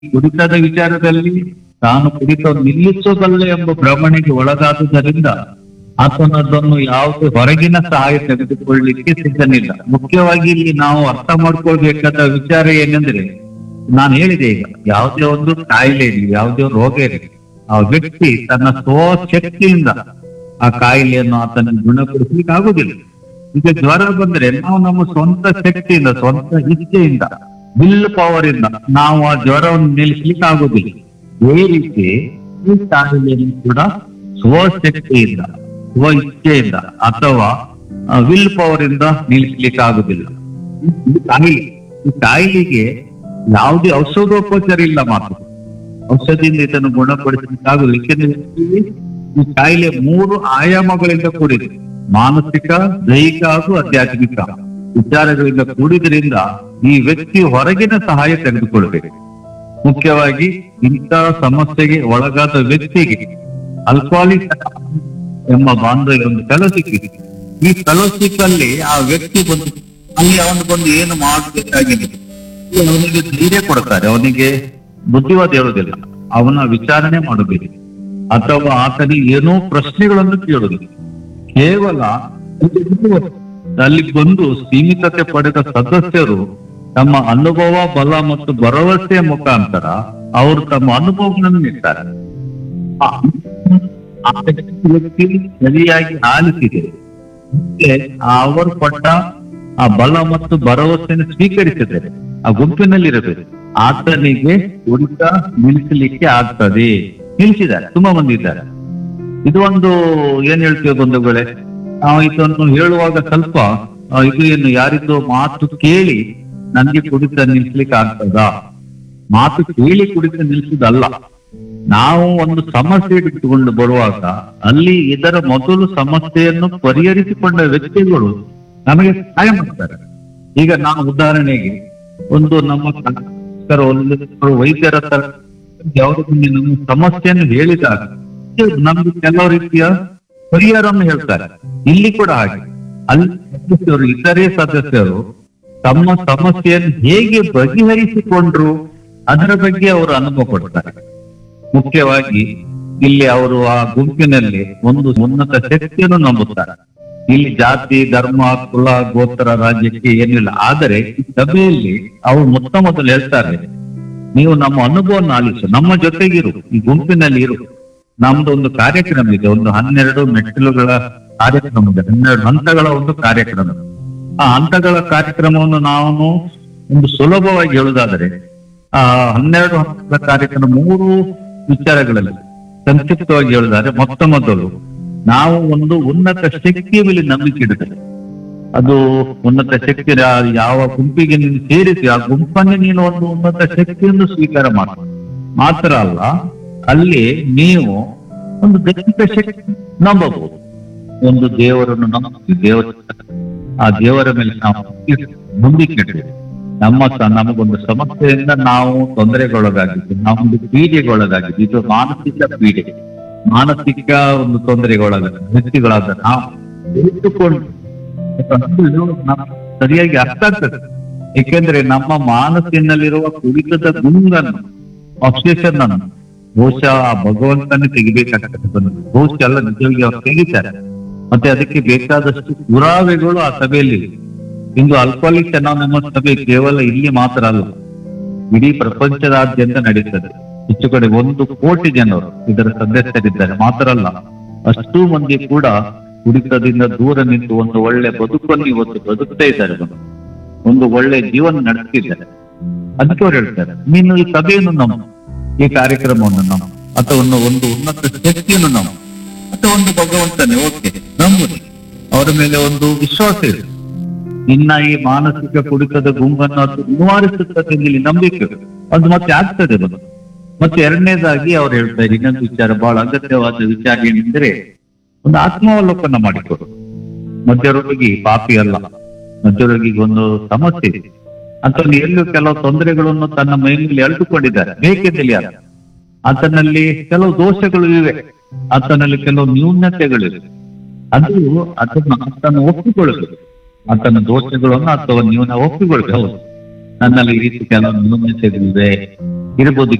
ಕುಡಿತದ ವಿಚಾರದಲ್ಲಿ ತಾನು ಕುಡಿತ ನಿಲ್ಲಿಸಬಲ್ಲೆ ಎಂಬ ಭ್ರಮಣೆಗೆ ಒಳಗಾದುದರಿಂದ ಆತನದನ್ನು ಯಾವುದೇ ಹೊರಗಿನ ಸಹಾಯ ತೆಗೆದುಕೊಳ್ಳಿಕ್ಕೆ ಸಿದ್ಧನಿಲ್ಲ ಮುಖ್ಯವಾಗಿ ಇಲ್ಲಿ ನಾವು ಅರ್ಥ ಮಾಡ್ಕೊಳ್ಬೇಕಾದ ವಿಚಾರ ಏನೆಂದ್ರೆ ನಾನು ಹೇಳಿದೆ ಈಗ ಯಾವುದೇ ಒಂದು ಕಾಯಿಲೆ ಇರಲಿ ಯಾವುದೇ ಒಂದು ರೋಗ ಇರಲಿ ಆ ವ್ಯಕ್ತಿ ತನ್ನ ಸ್ವಶಕ್ತಿಯಿಂದ ಆ ಕಾಯಿಲೆಯನ್ನು ಆತನಿಗೆ ಗುಣಪಡಿಸ್ಲಿಕ್ಕೆ ಆಗುದಿಲ್ಲ ಈಗ ಜ್ವರ ಬಂದ್ರೆ ನಾವು ನಮ್ಮ ಸ್ವಂತ ಶಕ್ತಿಯಿಂದ ಸ್ವಂತ ಇಚ್ಛೆಯಿಂದ ವಿಲ್ ಪವರ್ ಇಂದ ನಾವು ಆ ಜ್ವರವನ್ನು ನಿಲ್ಲಿಸ್ಲಿಕ್ಕೆ ಆಗುದಿಲ್ಲ ಅದೇ ರೀತಿ ಈ ಕಾಯಿಲೆಯನ್ನು ಕೂಡ ಸ್ವಶಕ್ತಿಯಿಂದ ಸ್ವ ಇಚ್ಛೆಯಿಂದ ಅಥವಾ ವಿಲ್ ಪವರ್ ಇಂದ ನಿಲ್ಲಿಸ್ಲಿಕ್ಕೆ ಆಗುದಿಲ್ಲ ಈ ಕಾಯಿಲೆ ಈ ಕಾಯಿಲೆಗೆ ಯಾವುದೇ ಔಷಧೋಪಚಾರ ಇಲ್ಲ ಮಾತ್ರ ಔಷಧಿಯಿಂದ ಇದನ್ನು ಗುಣಪಡಿಸಲಿಕ್ಕೆ ಆಗುದಿಲ್ಲ ಏಕೆಂದ್ರೆ ಈ ಕಾಯಿಲೆ ಮೂರು ಆಯಾಮಗಳಿಂದ ಕೂಡಿದೆ ಮಾನಸಿಕ ದೈಹಿಕ ಹಾಗೂ ಆಧ್ಯಾತ್ಮಿಕ ವಿಚಾರಗಳಿಂದ ಕೂಡಿದ್ರಿಂದ ಈ ವ್ಯಕ್ತಿ ಹೊರಗಿನ ಸಹಾಯ ತೆಗೆದುಕೊಳ್ಬೇಕು ಮುಖ್ಯವಾಗಿ ಇಂತಹ ಸಮಸ್ಯೆಗೆ ಒಳಗಾದ ವ್ಯಕ್ತಿಗೆ ಅಲ್ಕೋಹಾಲಿಕ್ ಎಂಬ ಬಾಂಧವ್ಯ ಒಂದು ಫೆಲೋಶಿಪ್ ಇದೆ ಈ ಫೆಲೋಶಿಪ್ ಅಲ್ಲಿ ಆ ವ್ಯಕ್ತಿ ಬಂದು ಅಲ್ಲಿ ಅವನು ಬಂದು ಏನು ಮಾಡಬೇಕಾಗಿದೆ ಅವನಿಗೆ ಧೈರ್ಯ ಕೊಡ್ತಾರೆ ಅವನಿಗೆ ಬುದ್ಧಿವಾದ ಹೇಳುವುದಿಲ್ಲ ಅವನ ವಿಚಾರಣೆ ಮಾಡಬೇಕು ಅಥವಾ ಆತನಿಗೆ ಏನೋ ಪ್ರಶ್ನೆಗಳನ್ನು ಕೇಳುವುದಿಲ್ಲ ಕೇವಲ ಅಲ್ಲಿ ಬಂದು ಸೀಮಿತತೆ ಪಡೆದ ಸದಸ್ಯರು ತಮ್ಮ ಅನುಭವ ಬಲ ಮತ್ತು ಭರವಸೆಯ ಮುಖಾಂತರ ಅವರು ತಮ್ಮ ಅನುಭವಗಳನ್ನು ನೀಡ್ತಾರೆ ಆ- ಆ ವ್ಯಕ್ತಿ ಸರಿಯಾಗಿ ಆಲಿಸಿದೆ ಮತ್ತೆ ಅವರು ಕೊಟ್ಟ ಆ ಬಲ ಮತ್ತು ಭರವಸೆಯನ್ನು ಸ್ವೀಕರಿಸಿದರೆ ಆ ಗುಂಪಿನಲ್ಲಿರಬೇಕು ಆತನಿಗೆ ಕುಡಿತ ನಿಲ್ಲಿಸಲಿಕ್ಕೆ ಆಗ್ತದೆ ನಿಲ್ಲಿಸಿದ್ದಾರೆ ತುಂಬಾ ಮಂದಿ ಇದ್ದಾರೆ ಇದು ಒಂದು ಏನ್ ಹೇಳ್ತೀವಿ ಬಂಧುಗಳೇ ನಾವು ಇದನ್ನು ಹೇಳುವಾಗ ಸ್ವಲ್ಪ ಆ, ಇದು ಏನು ಯಾರಿದ್ದು ಮಾತು ಕೇಳಿ ನನ್ಗೆ ಕುಡಿತ ನಿಲ್ಲಿಸ್ಲಿಕ್ಕೆ ಆಗ್ತದಾ ಮಾತು ಕೇಳಿ ಕುಡಿತ ನಿಲ್ಲಿಸುದಲ್ಲ ನಾವು ಒಂದು ಸಮಸ್ಯೆ ಇಟ್ಟುಕೊಂಡು ಬರುವಾಗ ಅಲ್ಲಿ ಇದರ ಮೊದಲು ಸಮಸ್ಯೆಯನ್ನು ಪರಿಹರಿಸಿಕೊಂಡ ವ್ಯಕ್ತಿಗಳು ನಮಗೆ ಸಹಾಯ ಮಾಡ್ತಾರೆ ಈಗ ನಾವು ಉದಾಹರಣೆಗೆ ಒಂದು ನಮ್ಮ ಕನ್ನಡ ಒಂದು ವೈದ್ಯರ ಹತ್ರ ಯಾವುದಕ್ಕೆ ನಮ್ಮ ಸಮಸ್ಯೆಯನ್ನು ಹೇಳಿದಾಗ ನಮ್ಗೆ ಕೆಲವು ರೀತಿಯ ಪರಿಹಾರವನ್ನು ಹೇಳ್ತಾರೆ ಇಲ್ಲಿ ಕೂಡ ಹಾಗೆ ಅಲ್ಲಿ ಸದಸ್ಯರು ಇತರೆ ಸದಸ್ಯರು ತಮ್ಮ ಸಮಸ್ಯೆಯನ್ನು ಹೇಗೆ ಬಗೆಹರಿಸಿಕೊಂಡ್ರು ಅದರ ಬಗ್ಗೆ ಅವರು ಅನುಭವ ಕೊಡ್ತಾರೆ ಮುಖ್ಯವಾಗಿ ಇಲ್ಲಿ ಅವರು ಆ ಗುಂಪಿನಲ್ಲಿ ಒಂದು ಉನ್ನತ ಶಕ್ತಿಯನ್ನು ನಂಬುತ್ತಾರೆ ಇಲ್ಲಿ ಜಾತಿ ಧರ್ಮ ಕುಲ ಗೋತ್ರ ರಾಜ್ಯಕ್ಕೆ ಏನಿಲ್ಲ ಆದರೆ ಈ ಸಭೆಯಲ್ಲಿ ಅವರು ಮೊತ್ತ ಮೊದಲು ಹೇಳ್ತಾರೆ ನೀವು ನಮ್ಮ ಅನುಭವವನ್ನು ಆಲಿಸು ನಮ್ಮ ಜೊತೆಗಿರು ಈ ಗುಂಪಿನಲ್ಲಿ ಇರು ನಮ್ದು ಒಂದು ಕಾರ್ಯಕ್ರಮ ಇದೆ ಒಂದು ಹನ್ನೆರಡು ಮೆಟ್ಟಿಲುಗಳ ಕಾರ್ಯಕ್ರಮ ಇದೆ ಹನ್ನೆರಡು ಹಂತಗಳ ಒಂದು ಕಾರ್ಯಕ್ರಮ ಆ ಹಂತಗಳ ಕಾರ್ಯಕ್ರಮವನ್ನು ನಾವು ಒಂದು ಸುಲಭವಾಗಿ ಹೇಳುವುದಾದರೆ ಆ ಹನ್ನೆರಡು ಹಂತಗಳ ಕಾರ್ಯಕ್ರಮ ಮೂರು ವಿಚಾರಗಳಲ್ಲಿ ಸಂಕ್ಷಿಪ್ತವಾಗಿ ಹೇಳುವುದಾದ್ರೆ ಮೊತ್ತ ಮೊದಲು ನಾವು ಒಂದು ಉನ್ನತ ಶಕ್ತಿಯ ಮೇಲೆ ನಂಬಿಕೆ ಇಡುತ್ತೇವೆ ಅದು ಉನ್ನತ ಶಕ್ತಿ ಯಾ- ಯಾವ ಗುಂಪಿಗೆ ನೀನು ಸೇರಿಸಿ ಆ ಗುಂಪನ್ನೇ ನೀನು ಒಂದು ಉನ್ನತ ಶಕ್ತಿಯನ್ನು ಸ್ವೀಕಾರ ಮಾಡ ಮಾತ್ರ ಅಲ್ಲ ಅಲ್ಲಿ ನೀವು ಒಂದು ದೈಹಿಕ ಶಕ್ತಿ ನಂಬಬಹುದು ಒಂದು ದೇವರನ್ನು ನಂಬಿ ದೇವರ ಆ ದೇವರ ಮೇಲೆ ನಾವು ನಂಬಿಕೆ ಇಡ್ಬೇಕು ನಮ್ಮ ಸ- ನಮಗೊಂದು ಸಮಸ್ಯೆಯಿಂದ ನಾವು ತೊಂದರೆಗೊಳಗಾಗಿದ್ದು ನಮ್ಮದು ಪೀಡೆಗೊಳಗಾಗಿದ್ದು ಇದು ಮಾನಸಿಕ ಪೀಡೆ ಮಾನಸಿಕ ಒಂದು ತೊಂದರೆಗೊಳಗಾದ ವ್ಯಕ್ತಿಗಳಾದ ನಾವು ಇಟ್ಟುಕೊಂಡು ಅದು ನಮ್ಗೆ ಸರಿಯಾಗಿ ಅರ್ಥ ಆಗ್ತದೆ ಏಕೆಂದ್ರೆ ನಮ್ಮ ಮಾನಸ್ಸಿನಲ್ಲಿರುವ ಕುಡಿತದ ಗುಂಗನ್ನು ಅಬ್ಸೆಷನ್ ಅನ್ನು ಬಹುಶಃ ಆ ಭಗವಂತನೇ ತೆಗಿಬೇಕಾಗ್ತದೆ ಬಂದು ಬಹುಶಃ ಎಲ್ಲ ನಿಜವಾಗಿ ಅವ್ರು ತೆಗಿತಾರೆ ಮತ್ತೆ ಅದಕ್ಕೆ ಬೇಕಾದಷ್ಟು ಪುರಾವೆಗಳು ಆ ಸಭೆಯಲ್ಲಿ ಇವೆ. ಇಂದು ಅಲ್ಕೋಹಾಲಿಕ್ ಅನಾನಮಸ್ ಸಭೆ ಕೇವಲ ಇಲ್ಲಿ ಮಾತ್ರ ಅಲ್ಲ ಇಡೀ ಪ್ರಪಂಚದಾದ್ಯಂತ ನಡೀತದೆ ಹೆಚ್ಚು ಕಡೆ ಒಂದು ಕೋಟಿ ಜನರು ಇದರ ಸದಸ್ಯರಿದ್ದಾರೆ ಮಾತ್ರ ಅಲ್ಲ ಅಷ್ಟೂ ಮಂದಿ ಕೂಡ ಕುಡಿತದಿಂದ ದೂರ ನಿಂತು ಒಂದು ಒಳ್ಳೆ ಬದುಕನ್ನು ಇವತ್ತು ಬದುಕ್ತಾ ಇದ್ದಾರೆ ಬಂದು. ಒಂದು ಒಳ್ಳೆ ಜೀವನ ನಡೆಸ್ತಿದ್ದಾರೆ ಅದಕ್ಕೆ ಅವ್ರು ಹೇಳ್ತಾರೆ ನೀನು ಈ ಸಭೆಯನ್ನು ನಮ್ಮ ಈ ಕಾರ್ಯಕ್ರಮವನ್ನು ನಮ್ಮ ಅಥವಾ ಒಂದು ಒಂದು ಉನ್ನತ ಶಕ್ತಿಯನ್ನು ನಮ್ಮ ಅಥವಾ ಒಂದು ಭಗವಂತನೇ ಓಕೆ ನಂಬುದು ಅವರ ಮೇಲೆ ಒಂದು ವಿಶ್ವಾಸ ಇದೆ ನಿನ್ನ ಈ ಮಾನಸಿಕ ಕುಡಿತದ ಗುಂಪನ್ನು ಅದು ನಿವಾರಿಸುತ್ತದೆ ಎಂದು ಇಲ್ಲಿ ನಂಬಿಕೆ ಅದು ಮತ್ತೆ ಆಗ್ತದೆ ಅದು ಮತ್ತೆ ಎರಡನೇದಾಗಿ ಅವ್ರು ಹೇಳ್ತಾರೆ ಇನ್ನೊಂದು ವಿಚಾರ ಬಹಳ ಅಗತ್ಯವಾದ ವಿಚಾರ ಏನೆಂದ್ರೆ ಒಂದು ಆತ್ಮಾವಲೋಕನ ಮಾಡಿಕೊಡು ಮಧ್ಯರೋಗಿ ಪಾಪಿ ಅಲ್ಲ ಮಧ್ಯರೋಗಿಗೆ ಒಂದು ಸಮಸ್ಯೆ ಇದೆ ಅಥವಾ ಎಲ್ಲೂ ಕೆಲವು ತೊಂದರೆಗಳನ್ನು ತನ್ನ ಮೈಯಲ್ಲಿ ಎಳೆದುಕೊಂಡಿದ್ದಾರೆ ಬೇಕೆಂದಲ್ಲಿ ಅಲ್ಲ ಆತನಲ್ಲಿ ಕೆಲವು ದೋಷಗಳು ಇವೆ ಆತನಲ್ಲಿ ಕೆಲವು ನ್ಯೂನತೆಗಳಿವೆ ಅದು ಅದನ್ನು ಆತನ ಒಪ್ಪಿಕೊಳ್ಳಬೇಕು ಆತನ ದೋಷಗಳನ್ನು ಅಥವಾ ನ್ಯೂನ ಒಪ್ಪಿಕೊಳ್ಬೇಕು ಹೌದು ನನ್ನಲ್ಲಿ ಈ ರೀತಿ ಕೆಲವೊಂದು ನ್ಯೂನತೆಗಳಿವೆ ಇರ್ಬೋದು